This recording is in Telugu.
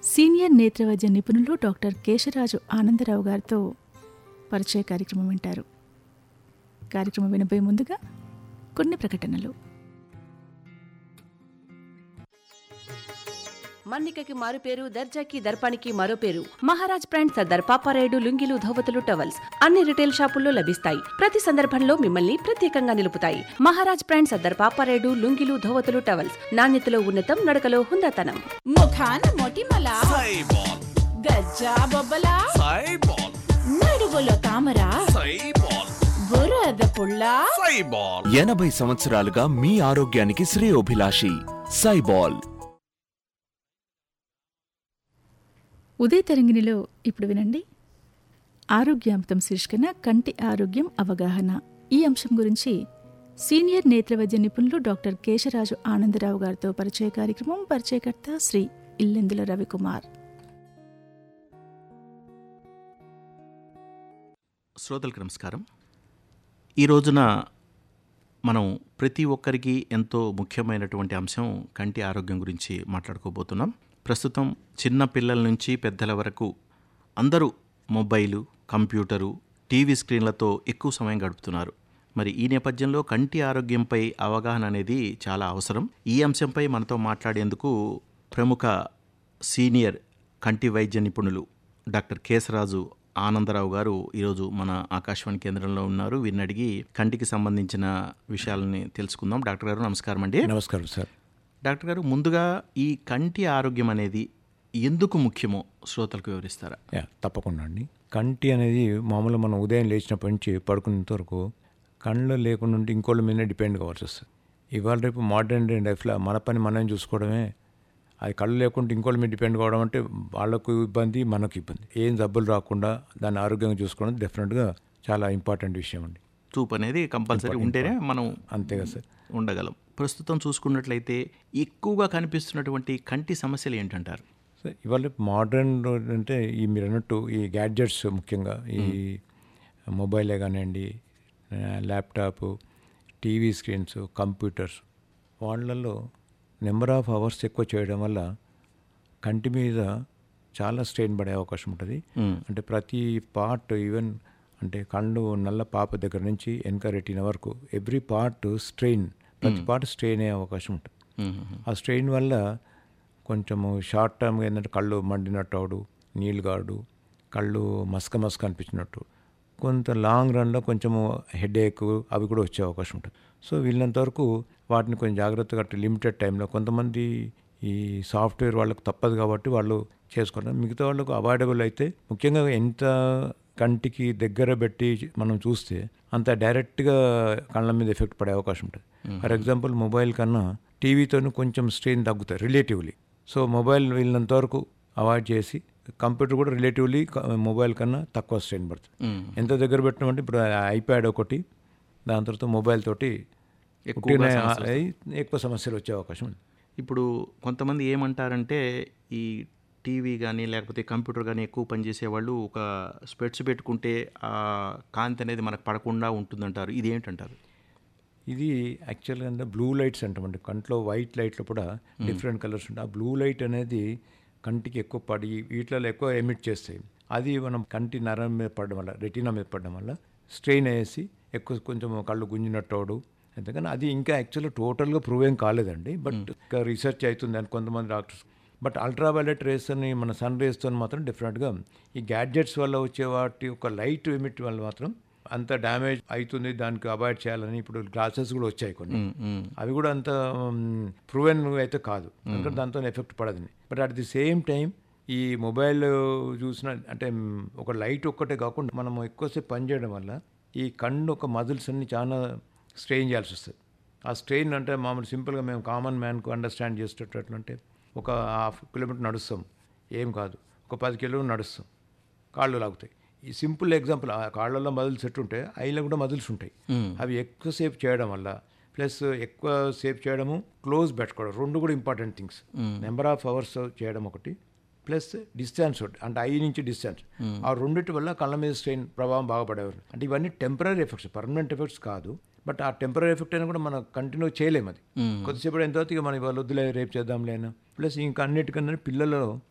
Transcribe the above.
సీనియర్ నేత్రవైద్య నిపుణులు డాక్టర్ కేశరాజు ఆనందరావు గారితో పరిచయ కార్యక్రమం వింటారు కార్యక్రమం వినబోయే ముందుగా కొన్ని ప్రకటనలు మన్నికకి మారు పేరు దర్జాకి దర్పానికి మరో పేరు మహారాజ్ బ్రాండ్ సర్దార్ పాపారాయుడు లుంగిలు ధోవతులు టవల్స్ అన్ని రిటైల్ షాపుల్లో లభిస్తాయి ప్రతి సందర్భంలో మిమ్మల్ని ప్రత్యేకంగా నిలుపుతాయి మహారాజ్ బ్రాండ్ సర్దార్ పాపారాయుడు లుంగిలు ధోవతులు టవల్స్ నాణ్యతలో ఉన్నతం నడకలో హుందాతనం ముఖాన మొటిమల సైబాల్ గజ్జా బొబ్బల సైబాల్ నడువులో తామర సైబాల్ బురద పుల్ల సైబాల్ ఎనభై సంవత్సరాలుగా మీ ఆరోగ్యానికి శ్రేయోభిలాషి సైబాల్ ఉదయ తరంగిణిలో ఇప్పుడు వినండి ఆరోగ్యామృతం శీర్షికన కంటి ఆరోగ్యం అవగాహన ఈ అంశం గురించి సీనియర్ నేత్రవైద్య నిపుణులు డాక్టర్ కేశరాజు ఆనందరావు గారితో పరిచయ కార్యక్రమం పరిచయకర్త శ్రీ ఇల్లెందుల రవికుమార్ శ్రోతలకు నమస్కారం ఈ రోజున మనం ప్రతి ఒక్కరికి ఎంతో ముఖ్యమైనటువంటి అంశం కంటి ఆరోగ్యం గురించి మాట్లాడుకోబోతున్నాం ప్రస్తుతం చిన్న పిల్లల నుంచి పెద్దల వరకు అందరూ మొబైలు కంప్యూటరు టీవీ స్క్రీన్లతో ఎక్కువ సమయం గడుపుతున్నారు మరి ఈ నేపథ్యంలో కంటి ఆరోగ్యంపై అవగాహన అనేది చాలా అవసరం ఈ అంశంపై మనతో మాట్లాడేందుకు ప్రముఖ సీనియర్ కంటి వైద్య నిపుణులు డాక్టర్ కేశరాజు ఆనందరావు గారు ఈరోజు మన ఆకాశవాణి కేంద్రంలో ఉన్నారు వీరిని అడిగి కంటికి సంబంధించిన విషయాలని తెలుసుకుందాం డాక్టర్ గారు నమస్కారం అండి నమస్కారం సార్ డాక్టర్ గారు ముందుగా ఈ కంటి ఆరోగ్యం అనేది ఎందుకు ముఖ్యమో శ్రోతలకు వివరిస్తారా యా తప్పకుండా అండి కంటి అనేది మామూలుగా మనం ఉదయం లేచినప్పటి నుంచి పడుకునేంత వరకు కళ్ళు లేకుండా ఉంటే ఇంకోళ్ళ మీదనే డిపెండ్ కావాల్సి వస్తుంది ఇవాళ రేపు మోడర్న్ డే లైఫ్లో మన పని మనం చూసుకోవడమే అది కళ్ళు లేకుండా ఇంకోళ్ళ మీద డిపెండ్ కావడం అంటే వాళ్ళకు ఇబ్బంది మనకు ఇబ్బంది ఏం జబ్బులు రాకుండా దాన్ని ఆరోగ్యంగా చూసుకోవడం డెఫినెట్గా చాలా ఇంపార్టెంట్ విషయం అండి చూపు అనేది కంపల్సరీ ఉంటేనే మనం అంతే కదా సార్ ఉండగలం ప్రస్తుతం చూసుకున్నట్లయితే ఎక్కువగా కనిపిస్తున్నటువంటి కంటి సమస్యలు ఏంటంటారు సో ఇవాళ మోడర్న్ అంటే ఈ మీరు అన్నట్టు ఈ గ్యాడ్జెట్స్ ముఖ్యంగా ఈ మొబైలే కానివ్వండి ల్యాప్టాప్ టీవీ స్క్రీన్స్ కంప్యూటర్స్ వాళ్ళల్లో నెంబర్ ఆఫ్ అవర్స్ ఎక్కువ చేయడం వల్ల కంటి మీద చాలా స్ట్రెయిన్ పడే అవకాశం ఉంటుంది అంటే ప్రతి పార్ట్ ఈవెన్ అంటే కళ్ళు నల్ల పాప దగ్గర నుంచి వెనక రెటీన వరకు ఎవ్రీ పార్ట్ స్ట్రెయిన్ ప్రతి పార్ట్ స్ట్రెయిన్ అయ్యే అవకాశం ఉంటుంది ఆ స్ట్రెయిన్ వల్ల కొంచెము షార్ట్ టర్మ్గా ఏంటంటే కళ్ళు మండినట్టు అవడు నీళ్ళు గాడు కళ్ళు మసక మసక అనిపించినట్టు కొంత లాంగ్ రన్లో కొంచెము హెడేక్ అవి కూడా వచ్చే అవకాశం ఉంటుంది సో వీళ్ళంత వరకు వాటిని కొంచెం జాగ్రత్తగా లిమిటెడ్ టైంలో కొంతమంది ఈ సాఫ్ట్వేర్ వాళ్ళకు తప్పదు కాబట్టి వాళ్ళు చేసుకుంటారు మిగతా వాళ్ళకు అవాయిడబుల్ అయితే ముఖ్యంగా ఎంత కంటికి దగ్గర పెట్టి మనం చూస్తే అంత డైరెక్ట్గా కళ్ళ మీద ఎఫెక్ట్ పడే అవకాశం ఉంటుంది ఫర్ ఎగ్జాంపుల్ మొబైల్ కన్నా టీవీతో కొంచెం స్ట్రెయిన్ తగ్గుతాయి రిలేటివ్లీ సో మొబైల్ వీళ్ళంత వరకు అవాయిడ్ చేసి కంప్యూటర్ కూడా రిలేటివ్లీ మొబైల్ కన్నా తక్కువ స్ట్రెయిన్ పడుతుంది ఎంత దగ్గర పెట్టినామంటే ఇప్పుడు ఐప్యాడ్ ఒకటి దాని తర్వాత మొబైల్ తోటి ఎక్కువగా పుట్టిన సమస్యలు అయి ఎక్కువ సమస్యలు వచ్చే అవకాశం ఉంది ఇప్పుడు కొంతమంది ఏమంటారంటే ఈ టీవీ కానీ లేకపోతే కంప్యూటర్ కానీ ఎక్కువ పనిచేసే వాళ్ళు ఒక స్పెట్స్ పెట్టుకుంటే ఆ కాంతి అనేది మనకు పడకుండా ఉంటుందంటారు ఇది ఏంటంటారు ఇది యాక్చువల్గా అంటే బ్లూ లైట్స్ అంటామండి కంట్లో వైట్ లైట్లో కూడా డిఫరెంట్ కలర్స్ ఉంటాయి ఆ బ్లూ లైట్ అనేది కంటికి ఎక్కువ పడి వీటిలో ఎక్కువ ఎమిట్ చేస్తాయి అది మనం కంటి నరం మీద పడడం వల్ల రెటీనా మీద పడడం వల్ల స్ట్రెయిన్ అయ్యేసి ఎక్కువ కొంచెం కళ్ళు గుంజినట్టు అవడు ఎందుకని అది ఇంకా యాక్చువల్గా టోటల్గా ప్రూవ్ ఏం కాలేదండి బట్ ఇంకా రీసెర్చ్ అవుతుంది అని కొంతమంది డాక్టర్స్ బట్ అల్ట్రావైలెట్ రేస్ అని మన సన్ రేస్తో మాత్రం డిఫరెంట్గా ఈ గ్యాడ్జెట్స్ వల్ల వచ్చే వాటి ఒక లైట్ ఎమిట్ వల్ల మాత్రం అంత డ్యామేజ్ అవుతుంది దానికి అవాయిడ్ చేయాలని ఇప్పుడు గ్లాసెస్ కూడా వచ్చాయి కొన్ని అవి కూడా అంత ప్రూవెన్ అయితే కాదు ఎందుకంటే దాంతో ఎఫెక్ట్ పడదని but at the same time ఈ మొబైల్ చూసిన అంటే మ్, ఒక లైట్ ఒక్కటే కాకుండా మనం ఎక్కువసేపు పనిచేయడం వల్ల ఈ కన్ను ఒక మజిల్స్ అన్ని చాలా స్ట్రెయిన్ చేయాల్సి వస్తుంది ఆ స్ట్రెయిన్ అంటే మామూలు సింపుల్గా మేము కామన్ మ్యాన్కు అండర్స్టాండ్ చేసేటట్లు అంటే ఒక హాఫ్ కిలోమీటర్ నడుస్తాం ఏం కాదు ఒక పది కిలోమీటర్ నడుస్తాం కాళ్ళు లాగుతాయి ఈ సింపుల్ ఎగ్జాంపుల్ ఆ కాళ్ళల్లో మజిల్స్ ఎట్టుంటే ఐలో కూడా మజిల్స్ ఉంటాయి అవి ఎక్కువసేపు చేయడం వల్ల ప్లస్ ఎక్కువ సేపు చేయడము క్లోజ్ పెట్టుకోవడం రెండు కూడా important things number of hours చేయడం ఒకటి ప్లస్ డిస్టెన్స్ అంటే ఐ నుంచి డిస్టెన్స్ ఆ రెండింటి వల్ల కళ్ళ మీద స్ట్రెయిన్ ప్రభావం బాగా పడేవారు అంటే ఇవన్నీ టెంపరీ ఎఫెక్ట్స్ పర్మనెంట్ ఎఫెక్ట్స్ కాదు బట్ ఆ టెంపరీ ఎఫెక్ట్ అయినా కూడా మనం కంటిన్యూ చేయలేము అది కొద్దిసేపు అయిన తర్వాత ఇక మనం ఇవాళ వద్దులే రేపు చేద్దాంలే అయినా ప్లస్ ఇంకా అన్నిటికన్నా పిల్లలలో